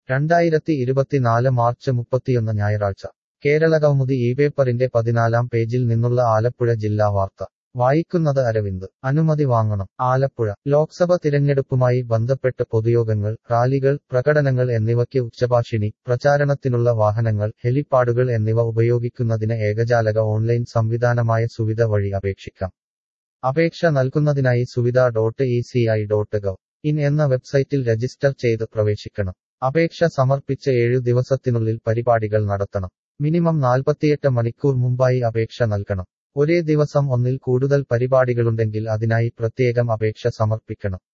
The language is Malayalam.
രണ്ടായിരത്തി ഇരുപത്തിനാല് മാർച്ച് മുപ്പത്തിയൊന്ന് ഞായറാഴ്ച കേരള കൗമുദി ഈ പേപ്പറിന്റെ പതിനാലാം പേജിൽ നിന്നുള്ള ആലപ്പുഴ ജില്ലാ വാർത്ത വായിക്കുന്നത് അരവിന്ദ് അനുമതി വാങ്ങണം ആലപ്പുഴ ലോക്സഭ തിരഞ്ഞെടുപ്പുമായി ബന്ധപ്പെട്ട് പൊതുയോഗങ്ങൾ റാലികൾ പ്രകടനങ്ങൾ എന്നിവയ്ക്ക് ഉച്ചഭാഷിണി പ്രചാരണത്തിനുള്ള വാഹനങ്ങൾ ഹെലിപ്പാഡുകൾ എന്നിവ ഉപയോഗിക്കുന്നതിന് ഏകജാലക ഓൺലൈൻ സംവിധാനമായ സുവിധ വഴി അപേക്ഷിക്കാം അപേക്ഷ നൽകുന്നതിനായി Suvidha dot E C I dot gov in എന്ന വെബ്സൈറ്റിൽ രജിസ്റ്റർ ചെയ്ത് പ്രവേശിക്കണം അപേക്ഷ സമർപ്പിച്ച് ഏഴു ദിവസത്തിനുള്ളിൽ പരിപാടികൾ നടത്തണം മിനിമം നാൽപ്പത്തിയെട്ട് മണിക്കൂർ മുമ്പായി അപേക്ഷ നൽകണം ഒരേ ദിവസം ഒന്നിൽ കൂടുതൽ പരിപാടികളുണ്ടെങ്കിൽ അതിനായി പ്രത്യേകം അപേക്ഷ സമർപ്പിക്കണം